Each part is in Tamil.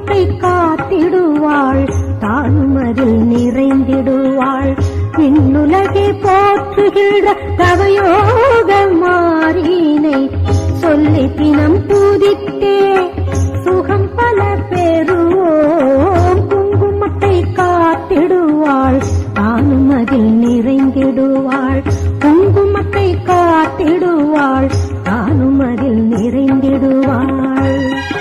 குங்குமத்தை காத்திடுவாள் தானும் அதில் நிறைந்திடுவாள் விண்ணுலகை போற்றுகின்ற தவயோக மாறினை சொல்லி தினம் பூதித்தே சுகம் பல பெறுவோம் குங்குமத்தை காத்திடுவாள் தானும் அதில் நிறைந்திடுவாள் குங்குமத்தை காத்திடுவாள் தானும் அதில் நிறைந்திடுவாள்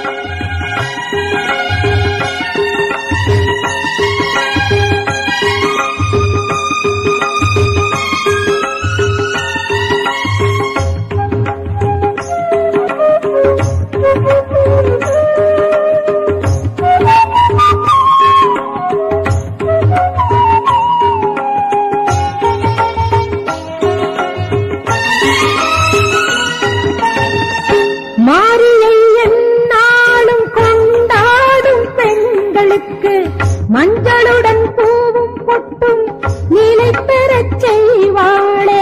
மாரியை எந்நாளும் கொண்டாடும் பெண்களுக்கு மஞ்சளுடன் பூவும் பொட்டும் நிலை பெறச் செய்வாளே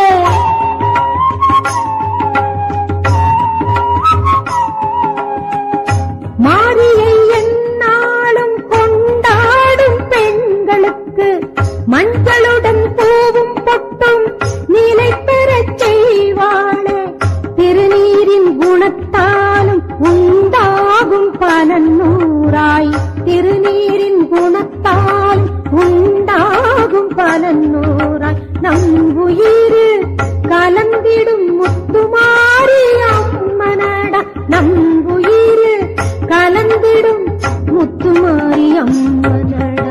மாரியை எந்நாளும் கொண்டாடும் பெண்களுக்கு மஞ்சளுடன் பூவும் பொட்டும் நிலை பெறச் செய்வாளே திருநீரின் குணத்தாலும் உண்டாகும் பலன் நூறாய் திருநீரின் குணத்தால் உண்டாகும் பலன் நூறாய் நம் உயிர் கலந்திடும் முத்துமாரி அம்மனடா நம் உயிர் கலந்திடும் முத்துமாரி அம்மனடா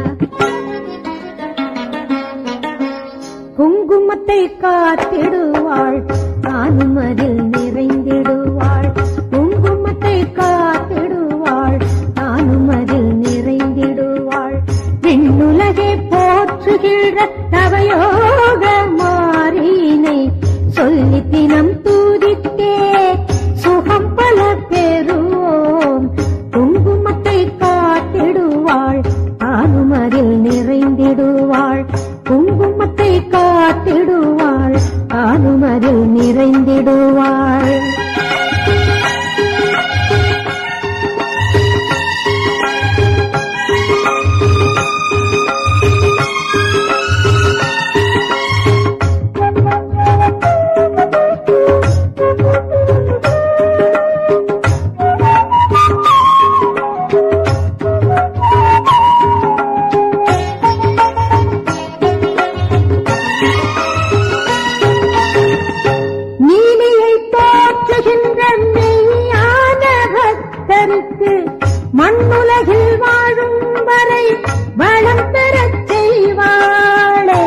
குங்குமத்தை காத்திடுவாள் நானும் அதில் நிறைந்திடுவாள் குங்குமத்தை காத்திடுவாள் நானும் அதில் நிறைந்திடுவாள் விண்ணுலகை போற்றுகின்ற தவயோக மாறினை சொல்லி தினம் தூதித்தே சுகம் பல பெறுவோம் குங்குமத்தை காத்திடுவாள் தானும் அதில் நிறைந்திடுவாள் குங்குமத்தை காத்திடுவாள் தானும் அதில் நிறைந்திடுவாள் நீலியை போற்றுகின்ற மெய்யான பக்தருக்கு மண்ணுலகில் வாழும் வரை வளம் பெறச் செய்வாளே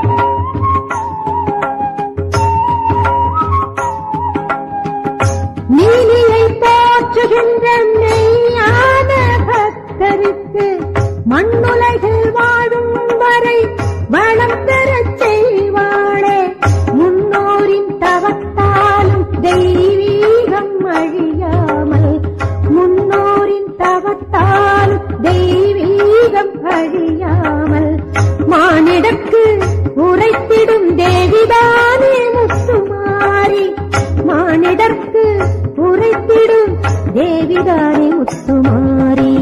நீலியை போற்றுகின்ற மெய்யான பக்தருக்கு மண்ணுலகில் வாழும் வரை வளம் பெறச் செய்வாளே முன்னோரின் தவத்தாலும் தெய்வீகம் அழியாமல் முன்னோரின் தவத்தாலும் தெய்வீகம் அழியாமல் மானிடக்கு உரைத்திடும் தேவிதானே முத்துமாரி மானிடற்கு உரைத்திடும் தேவிதானே முத்துமாரி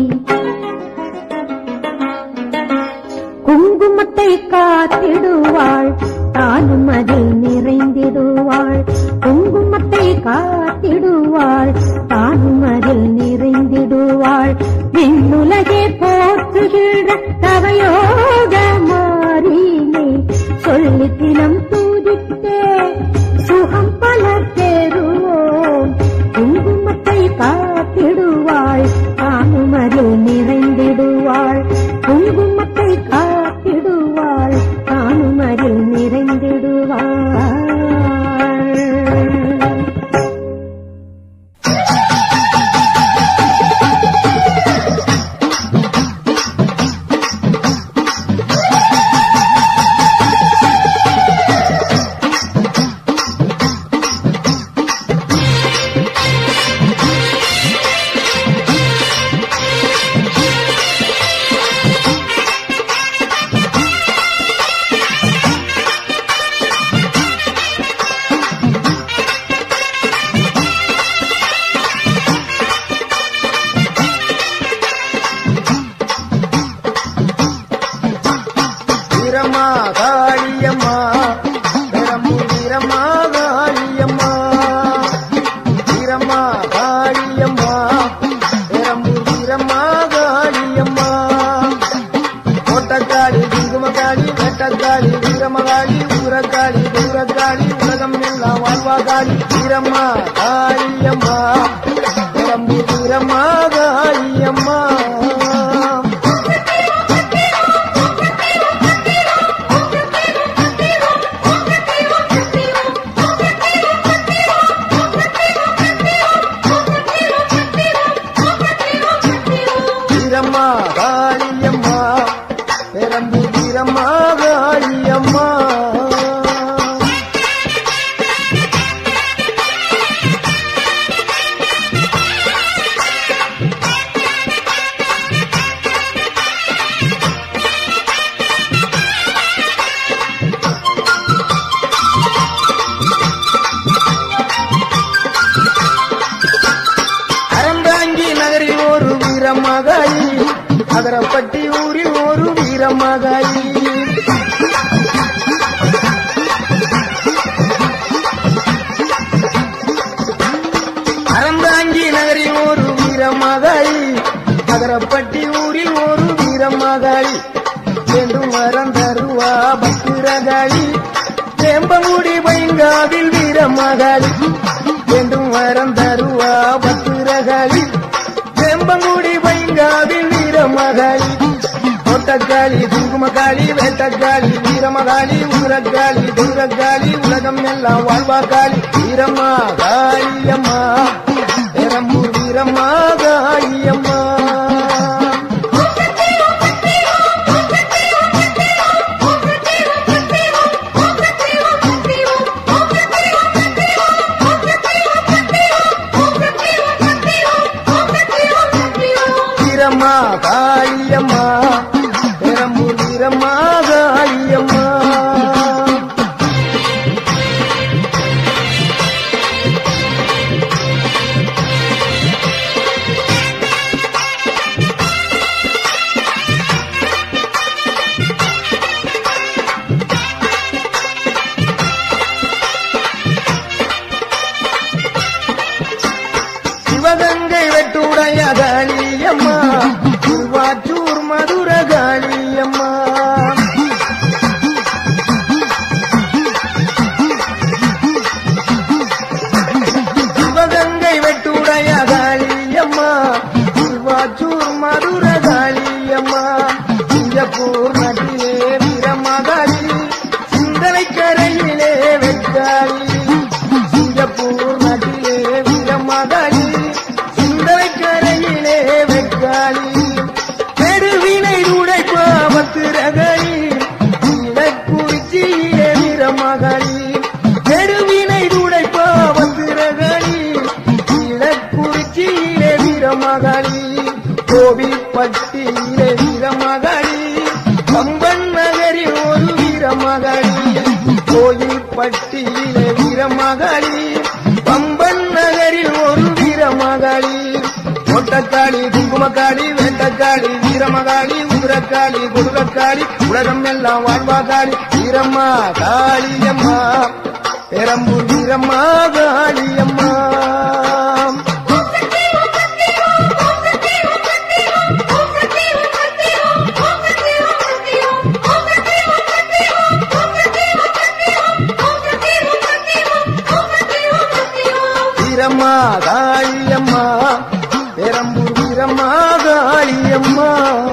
குங்குமத்தை காத்திடுவாள் தானும் அதில் நிறைந்திடுவாள் குங்குமத்தை காத்திடுவாள் தானும் அதில் நிறைந்திடுவாள் விண்ணுலகே போற்றுகின்ற தவயோக மாறினை சொல்லி தினம் தூதித்தே சுகம் பல பெறுவோம் குங்குமத்தை காத்திடுவாள் தானும் அதில் நிறைந்திடுவாள் குங்குமத்தை காத்திடுவாள் தானும் அதில் நிறைந்திடுவாள் ஆ ஒட்டக்காளி வீரமகாளி ஊரக்காளி தூரக்காளி உலகம் எல்லாம் வாழ்வாகாளி வீரம்மா காளியம்மா உடம்பு வீரம்மா காளியம்மா வீரம்மா காளியம்மா பெரம்பு வீரம்மா காளியம்மா அறந்தாங்கி நகரில் ஒரு வீரமகாயி அகரப்பட்டி ஊரில் ஒரு வீரமகாயி அறந்தாங்கி நகரில் ஒரு வீரமகாயி அகரப்பட்டி ஊரில் ஒரு வீரமகாயி என்றும் வரம் தருவா பத்திரகாயி வேம்பங்குடி பைங்காவில் வீரமகாளி என்றும் வரம் தருவா பத்திரகாளி வேம்பங்குடி பைங்காவில் வீரமகாளி ஒட்டக்காளி குங்குமக்காளி வேட்டக்காளி வீரமகாளி ஊரக்காளி தூரக்காளி உலகம் எல்லாம் வாழ்வாக்காளி வீரம்மா காளியம்மா பெரம்பூர் வீரம்மா காளியம்மா வீரம்மா காளியம்மா பெரம்பூர் வீரம்மா காளியம்மா சிவகங்கை வெட்டுடைய காளியம்மா திருவாச்சூர் மதுர காளியம்மா சிவகங்கை வெட்டுடைய காளியம்மா திருவாச்சூர் மதுர காளியம்மா சிங்கப்பூர் நாட்டிலே வீரமகாளி சிந்தனை கரையிலே வெட்டாளி சிங்கப்பூர் நாட்டிலே வீரமகாளி சிந்தனை கரையிலே வெட்டாளி பெருவினை உடைப்பா பத்திரகாளி குறிச்சியிலே வீரமகாளி பெருவினை உடைப்பா பத்திரகாளி குறிச்சியிலே வீரமகாளி கோவில்பட்டியிலே வீரமகாளி கம்பன் நகரில் ஒரு வீரமகாளி கோயில்பட்டியிலே வீரமகாளி கம்பன் நகரில் ஒரு வீரமகாளி ஒட்டக்காளி குங்குமக்காளி வேட்டக்காளி வீரமகாளி உதிரக்காளி குடுகக்காளி உலகம் எல்லாம் வாழ்வாகாளி வீரம்மா காளியம்மா பெரம்பூர் வீரம்மா காளியம்மா வீரம்மா காளியம்மா பெரம்பூர் வீரம்மா காளியம்மா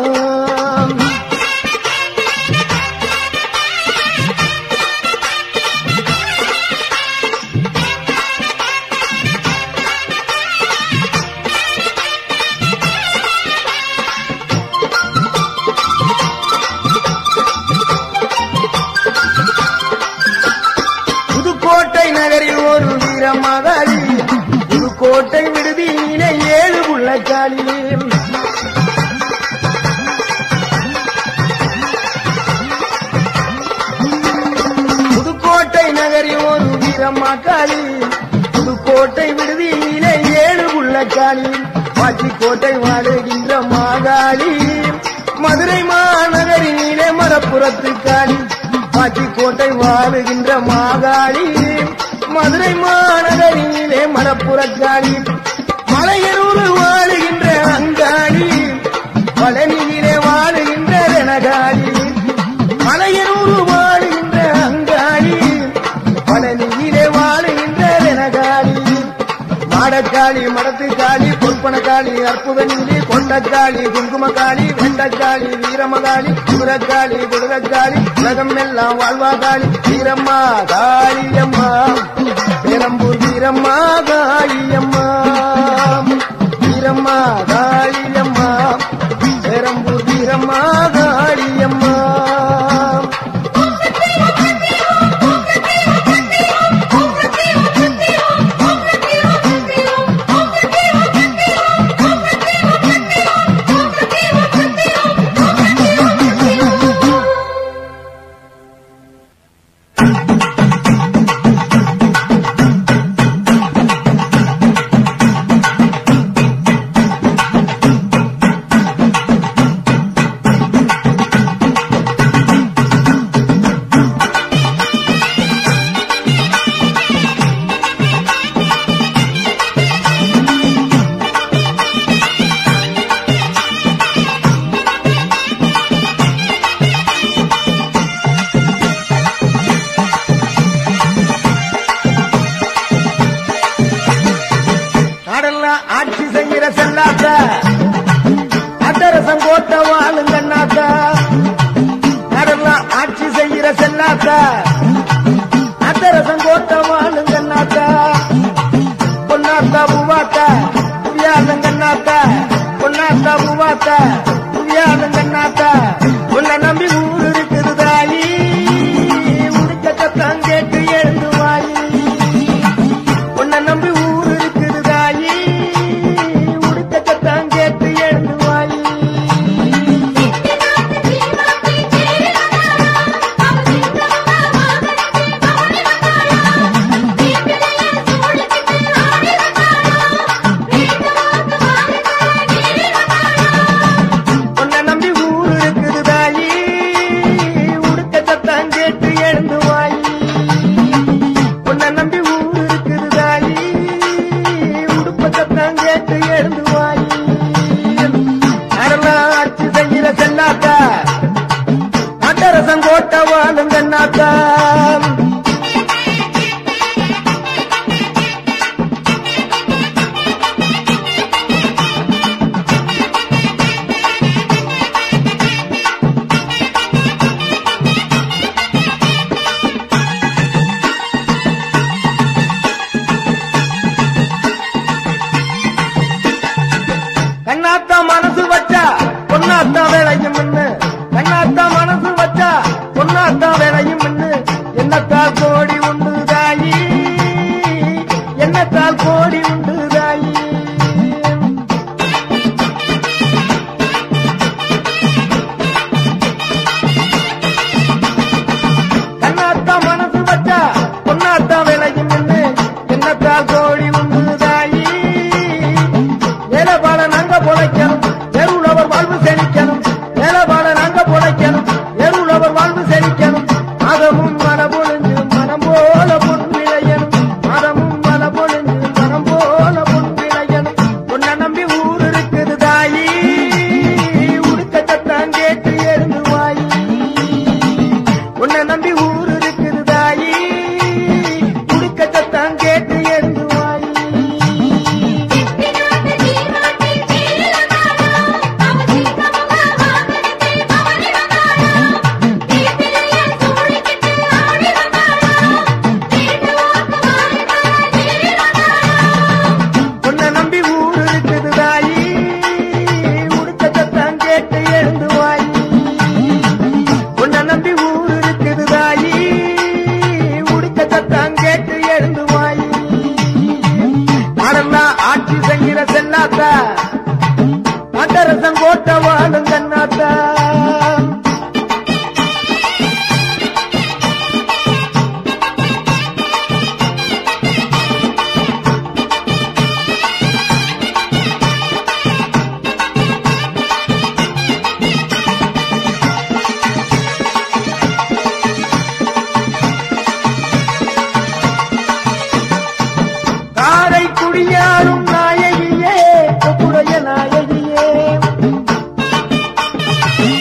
புதுக்கோட்டை நகரில் ஒரு வீரமகாளி புதுக்கோட்டை விடுதியிலே ஏழு உள்ளக்காளி புதுக்கோட்டை நகரில் ஒரு வீரமகாளி புதுக்கோட்டை விடுதியிலே ஏழு உள்ளக்காளி பாச்சிக்கோட்டை வாழுகின்ற மாகாளி மதுரை மாநகரினிலே மரப்புறத்து காளி பாச்சிக்கோட்டை வாழுகின்ற மாகாளி மதுரை மாநகரினிலே மலப்புறக்காளி மலையனூர் வாழுகின்ற அங்காளி பழனியிலே வாழுகின்ற ரணகாளி மலையனூர் மண்டக்காளி மடத்துக்காளி பொற்பனக்காளி அற்புத நீலி கொண்டக்காளி குங்குமக்காளி வெண்டக்காளி வீரமகாளி குதிரக்காளி குதிரக்காளி உலகம் எல்லாம் வாழ்வாகாளி வீரம்மா காளியம்மா பெரம்பூர் வீரம்மா காளியம்மா வீரம்மா காளியம்மா பெரம்பூர் வீரம்மா காளியம்மா நாடெல்லாம் ஆட்சி செய்கிற செல்லாத்த அட்டரசம் கோட்ட வாழுங்கண்ணாத்த நாடெல்லாம் ஆட்சி செய்கிற செல்லாத்த அட்டரசம் கோட்ட வாழுங்கண்ணாத்த பொன்னாத்தா பூவாத்த புரியாதங்கண்ணாத்த பொன்னாத்தா பூவாத்த புரியாதங்கண்ணாத்த உன்னை நம்பி ஊர் இருக்குது தாயி உடுக்கத்தான் கேட்டு எழுந்து வாயி உன்னை நம்பி ஊர் இருக்குது தாயி உடுக்கத்தான் கேட்டு எழுந்து வாயி உன்னை நம்பி ஊர் இருக்குது தாயி உடுக்கத்தான் கேட்டு எழுந்து வாயி உன்னை நம்பி ஊர் இருக்குது தாயி உடுப்பத்தான் கேட்டு எழுந்து வாயி அரலாம் ஆட்சி செய்கிற செல்லாத்தா அட்டரசம் கோட்ட வாழுங்கண்ணாத்தா கண்ணாத்தா மனசு வச்சா பொன்னாத்தா வேலையும் முன்னு கண்ணாத்தா மனசு வச்சா பொன்னாத்தா வேலையும் முன்னு என்னத்தால் கோடி உண்டு தாயி என்னத்தால் கோடி உண்டு தாயி கண்ணாத்தா மனசு வச்சா பொன்னாத்தா வேலையும் முன்னு என்னத்தால் கோடி உண்டு தாயி ஏலபாட நாங்க பொழைக்கணும் எருளவர் வாழ்வு செழிக்கணும் ஏலபாட நாங்க பொழைக்கணும் எருளவர் வாழ்வு செழிக்கணும் மதமும் மனபொழிஞ்சு மனம் போல பொன் விளையணும் மதமும் மனபொழிஞ்சு மனம் போல பொன் விளையணும் உன்னை நம்பி ஊர் இருக்குது தாயி உடுக்கத்தான் கேட்டு எருந்து வாயி உன்னை நம்பி ஊர் இருக்குது தாயி உடுக்கத்தான் கேட்டு எருந்து வாயி உன்னை நம்பி ஊர் இருக்குது தாயி உடுக்கத்தான் கேட்டு எழுந்து வாயி உன்னை நம்பி ஊர் இருக்குது தாயி உடுக்கத்தான் கேட்டு எழுந்து வாயி நாடெல்லாம் ஆட்சி செய்கிற செல்லாத்தா அட்டரசம் கோட்ட வாழும் கண்ணாத்தா காரை குடியாரும் நாயகியே கொப்புடைய நாயகியே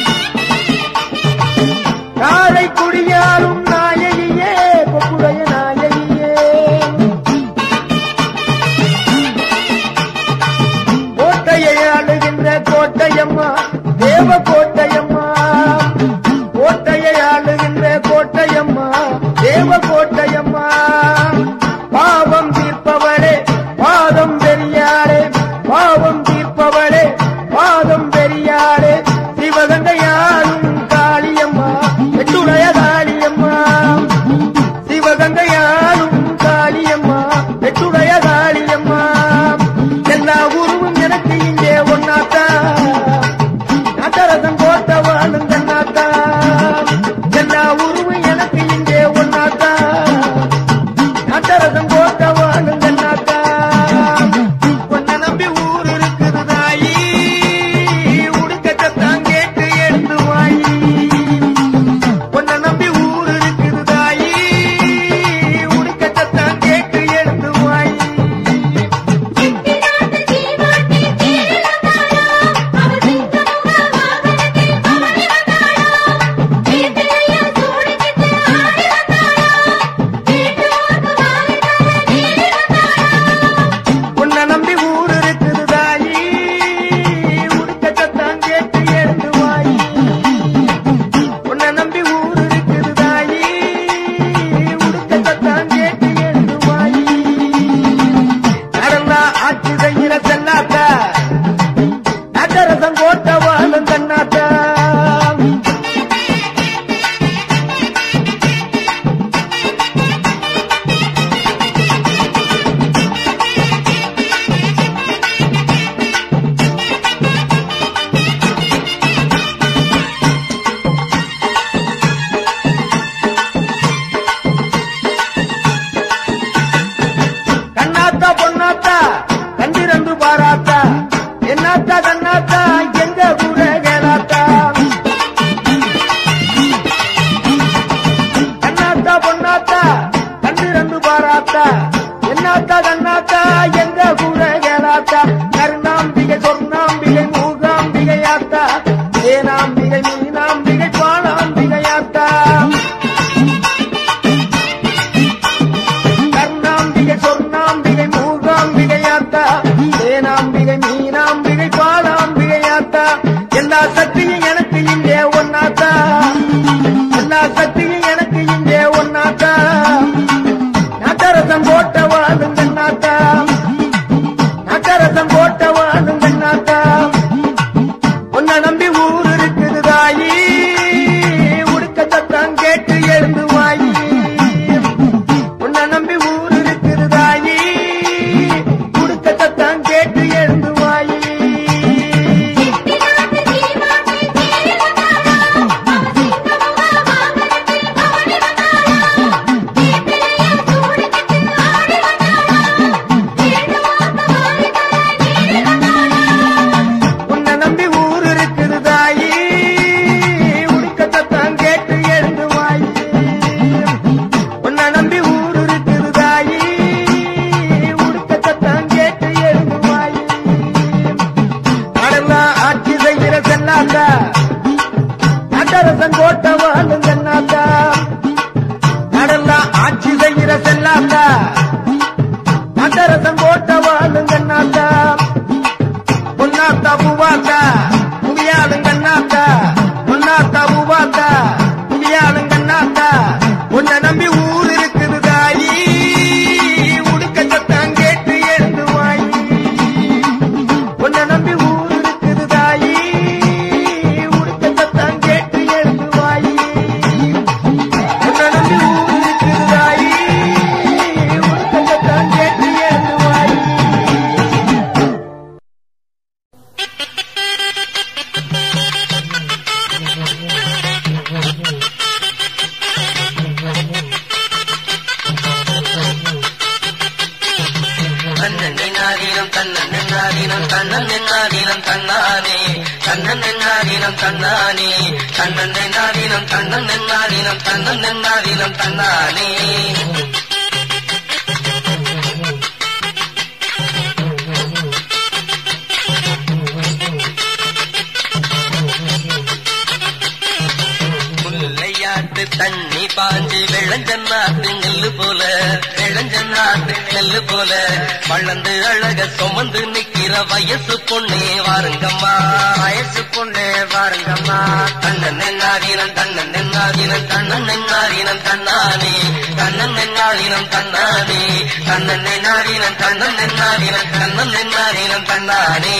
கர்ணாம்பிகை மீனாம்பிகை பாலாம்பிகை ஆத்தா கர்ணாம்பிகை சொர்ணாம்பிகை மூகாம்பிகை ஆத்தா தேனாம்பிகை மீனாம்பிகை பாலாம்பிகை ஆத்தா எல்லா சக்தியும் எனக்கு இங்கே ஒன்னாத்தா எல்லா சக்தியும் எனக்கு இங்கே ஒன்னாத்தா நகரசம் போட்ட வாழும் கண்ணாத்தா நகரசம் போட்ட வாழும் கண்ணாத்தா உன்னை நம்பி ஊர் இருக்குது தாயி உடுக்க சத்தம் கேட்டு எழுந்து வாயி உன்னை நம்பி ஊர் இருக்குது தாயி உடுக்க சத்தம் கேட்டு எழுந்து வாயி உன்னை நம்பி ஊர் இருக்குது தாயி உடுக்க சத்தம் கேட்டு எழுந்து வாயி உன்னை நம்பி ஊர் இருக்குது தாயி உடுக்க சத்தம் கேட்டு எழுந்து வாயி கடலாம் ஆட்சி செய்கிற செல்லாத்தா நகரசன் கோட்டை வாழும் சென்னாத்தா கடலாம் ஆட்சி செய்கிற செல்லாத்தா நகரசன் கோட்டை வாழும் சென்னாத்தா பொன்னாத்தா பூவாத்தா புவியாளுங்கண்ணாத்தா பொன்னாத்தா பூவாத்தா புவியாளுங்கண்ணாத்தா உன்னை நம்பி ஊர் இருக்குது தாயி உடுக்க சத்தம் கேட்டு எழுந்து வாயி உன்னை நம்பி ஊர் இருக்குது தாயி உடுக்க சத்தம் கேட்டு எழுந்து வாயி உன்னை நம்பி ஊர் இருக்குது தாயி உடுக்க சத்தம் கேட்டு எழுந்து வாயி தன்னன் என்னாதீனம் தன்னன் என்னாதீனம் தன்னன் என்னாதீனம் தன்னானே தன்னன் என்னாதீனம் தன்னானே தன்னன் என்னாதீனம் தன்னன் என்னாதீனம் தன்னன் என்னாதீனம் தன்னானே முல்லையாட்டு தண்ணி பாஞ்சு வெள்ளஞ்சன்னாட்டு நெல்லு போல வெள்ளஞ்சன்னாட்டு நெல்லு போல வளர்ந்து அழக சுமந்து நிக்கிற வயசு பொண்ணே வாருங்கம்மா வயசு பொண்ணே வாருங்கம்மா தன்னன் என்னாதீனம் தன்னன் என்னாதீனம் தன்னன் என்னாதீனம் தன்னானே தன்னன் என்னாதீனம் தன்னானே தன்னன் என்னாதீனம் தன்னன் என்னாதீனம் தன்னன் என்னாதீனம் தன்னானே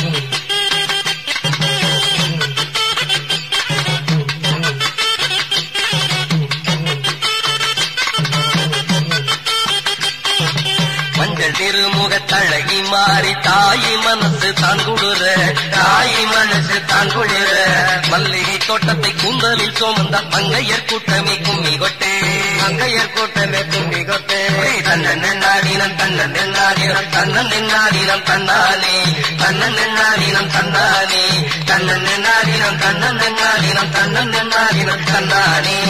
மஞ்சள் திருமுகத்தழகி மாறி தாயி மனசு தான் குளிர தாயி மனசு தான் குளிர மல்லிகை தோட்டத்தை கூந்தலில் சுமந்த மங்கையர் கூட்டமே கும்மி கொட்டே மங்கையர் கூட்டமே கும்மி கொட்டே தன்னன் என்னாதீனம் தன்னன் என்னாதீனம் தன்னன் என்னாதீனம் தன்னானே தன்னன் என்னாதீனம் தன்னானே தன்னன் என்னாதீனம் தன்னன் என்னாதீனம் தன்னன் என்னாதீனம் தன்னானே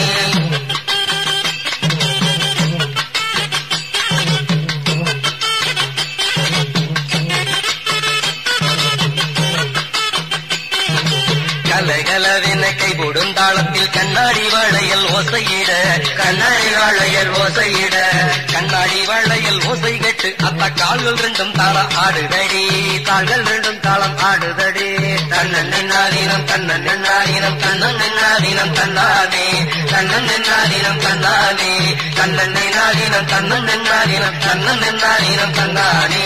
கலகலவென கைபோடும் தாளத்தில் கண்ணாடி வளையல் ஓசையிட கண்ணாடி வளையல் ஓசையிட கண்ணாடி வளையல் ஓசை கட்டு அத்த கால்கள் ரெண்டும் தாளம் ஆடுதடி கால்கள் ரெண்டும் தாளம் ஆடுதடி தன்னன் என்னாதீனம் தன்னன் என்னாதீனம் தன்னன் என்னாதீனம் தன்னானே தன்னன் என்னாதீனம் தன்னானே தன்னன் என்னாதீனம் தன்னன் என்னாதீனம் தன்னன் என்னாதீனம் தன்னானே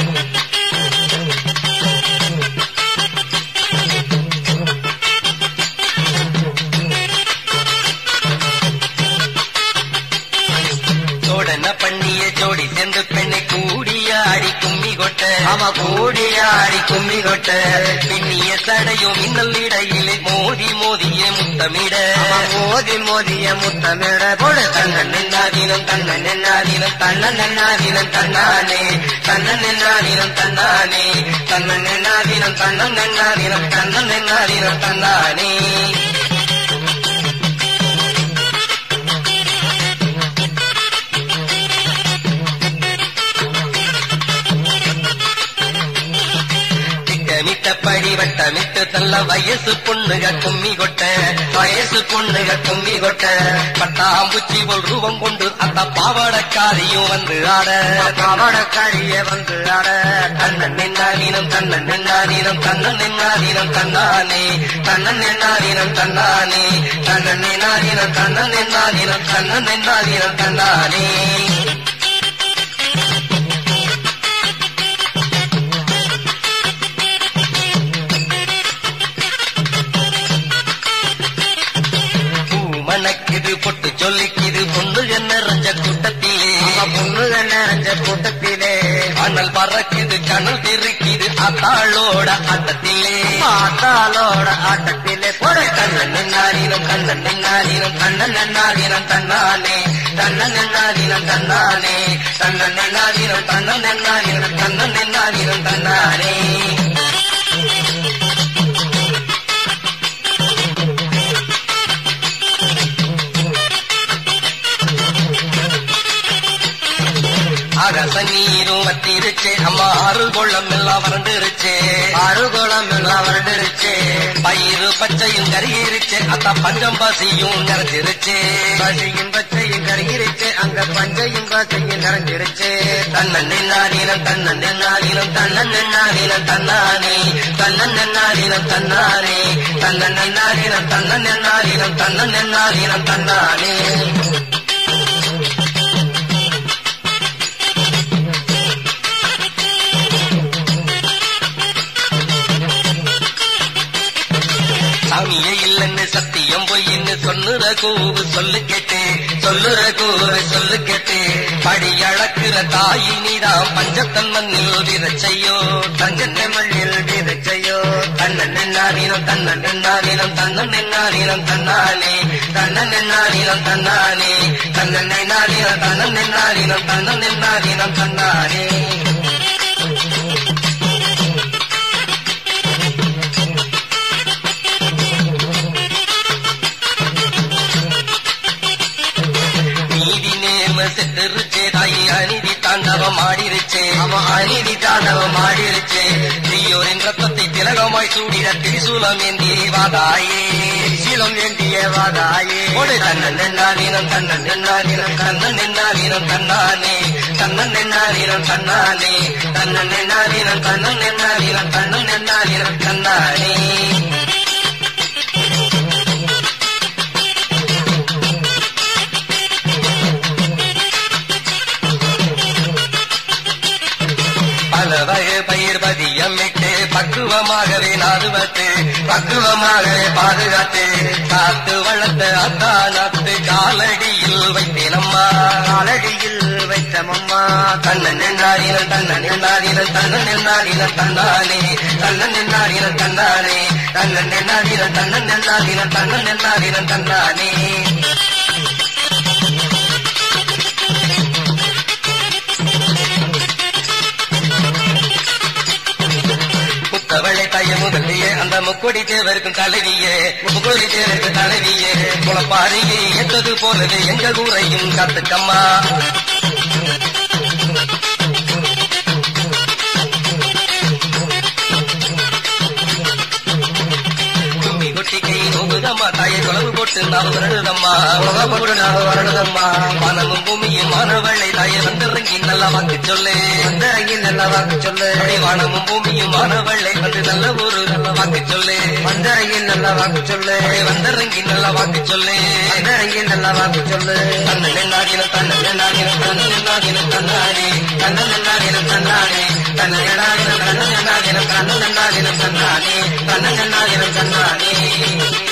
சோடன பண்ணிய ஜோடி சேர்ந்து பெண்ணை கூடியாடி கும்மி கொட்ட ஆமா கூடியாடி கும்மி கொட்ட பின்னிய சடையும் மின்னல் இடையிலே மோதி மோதிய முத்தமிட மோதி மோதிய முத்தமிட போடு தன்னன் என்னாதீனம் தன்னன் என்னாதீனம் தன்னன் என்னாதீனம் தன்னானே தன்னன் என்னாதீனம் தன்னானே தன்னன் என்னாதீனம் தன்னன் என்னாதீனம் தன்னன் என்னாதீனம் தன்னானே திட்டமிட்டபடி வட்டமிட்டு தள்ள வயசு பொண்ணுக கும்மி கொட்ட வயசு பொண்ணுக கும்மி கொட்ட பட்டாம்பூச்சி போல் ரூபம் கொண்டு அந்த பாவாடக்காரியும் வந்து ஆட பாவாடக்காரிய வந்து ஆட தன்னன் நின்னாதீனம் தன்னன் நின்னாதீனம் தன்னன் நின்னாதீனம் தன்னானே தன்னன் நின்னாதீனம் தன்னானே தன்னன் நின்னாதீனம் தன்னன் நின்னாதீனம் தன்னன் நின்னாதீனம் தன்னானே பூமணக்குது பொட்டு சொல்லிக்குது பொண்ணுக நிறைஞ்ச கூட்டத்திலே பொண்ணுக நிறைஞ்ச கூட்டத்திலே அனல் பறக்குது கனல் தெரிக்குது அத்தாளோட ஆட்டத்திலே பாத்தாளோட ஆட்டத்திலே போட கண்ணன் நின்னாதீனம் கண்ணன் நின்னாதீனம் கண்ணன் நின்னாதீனம் தன்னானே தன்னன் நின்னாதீனம் தன்னானே தன்னன் நின்னாதீனம் தன்னன் நின்னாதீனம் தன்னன் நின்னாதீனம் தன்னானே அகச நீரும் வத்திருச்சே அம்மா ஆறு கொள்ளம் எல்லாம் வறண்டுருச்சே அருகுளம் எல்லாம் வருடிருச்சு பயிறு பச்சையும் கருகிருச்சே அத்தா பஞ்சம் பசியும் நிறைஞ்சிருச்சே பசியும் பச்சையும் கருகிருச்சு அங்க பஞ்சையும் பச்சையும் நிறைஞ்சிருச்சு தன்னன் நின்னாதீனம் தன்னன் நின்னாதீனம் தன்னன் நின்னாதீனம் தன்னானே தன்னன் நின்னாதீனம் தன்னானே தன்னன் நின்னாதீனம் தன்னன் நின்னாதீனம் தன்னன் நின்னாதீனம் தன்னானே சாமியே இல்லைன்னு சத்தியம் பொய்ன்னு சொல்லுற கூவு சொல்லு கேட்டு சொல்லுற கூவு சொல்லு கேட்டு படி அளக்குற தாயி நீதான் பஞ்சத்தன் மண்ணில் விதச்சையோ தஞ்சத்தை மண்ணில் விதச்சையோ தன்னன் நின்னாதீனம் தன்னன் நின்னாதீனம் தன்னன் நின்னாதீனம் தன்னானே தன்னன் நின்னாதீனம் தன்னானே தன்னன் நின்னாதீனம் தன்னன் நின்னாதீனம் தன்னன் நின்னாதீனம் தன்னானே நீதி நேர்ம செத்துருச்சே தாயி அநீதி தாண்டவம் ஆடிருச்சே அவன் அநீதி தாண்டவம் ஆடிருச்சே தீயோரின் ரத்தத்தை திலகமாய் சூடிட திரிசூலம் ஏந்தி வாதாயே சீலம் ஏந்திய வாதாயே ஓடு தன்னன் நின்னாதீனம் தன்னன் நின்னாதீனம் தன்னன் நின்னாதீனம் தன்னானே தன்னன் நின்னாதீனம் தன்னானே தன்னன் நின்னாதீனம் தன்னன் நின்னாதீனம் தன்னன் நின்னாதீனம் தன்னானே பல வகை பயிர் பதியமிட்டு பக்குவமாகவே நாதுவத்து பக்குவமாகவே பாதுகாத்து காத்து வளர்த்த அத்தானத்து காலடியில் வைத்தேனம்மா காலடியில் வைத்தமம்மா தன்னன் நின்றாரினம் தன்னன் நின்றாரினம் தன்னன் நின்றாரினம் தன்னானே தன்னன் நின்றாரினம் தன்னானே தன்னன் நின்றாரினம் தன்னன் நின்றாரினம் தன்னன் நின்றாரினம் தன்னானே முத்தவளை தாய முதலியே அந்த முக்கொடி தேவருக்கும் தலைவியே முக்கொடி தேவருக்கும் தலைவியே குளப்பாரியை எத்தது போலவே எங்க ஊரையும் காத்துக்கம்மா கும்மி கொட்டி கை நோகுதம்மா தாயை குழம்பு போட்டு நாவு வருடுதம்மா உலக போட்டு நாவு வருடுதம்மா மனமும் பூமியும் மாணவளை தாயை வந்திறங்கி நல்லா வாக்கு சொல்லு வந்திறங்கி நல்ல வாக்கு சொல்லு வானமும் பூமியும் மாணவளை வந்து நல்ல ஒரு நல்ல வாக்கு சொல்லு வந்திறங்கி நல்ல வாக்கு சொல்லு வந்திறங்கி நல்ல வாக்கு சொல்லு வந்திறங்கி நல்ல வாக்கு சொல்லு தன்ன நின்னாடினம் தன்ன நின்னாடினம் தன்ன நின்னாடினம் தன்னானே தன்ன நின்னாடினம் தன்னானே தன்ன நின்னாடினம் தன்ன நின்னாடினம் தன்ன நின்னாடினம் தன்னானே தன்ன நின்னாடினம் தன்னானே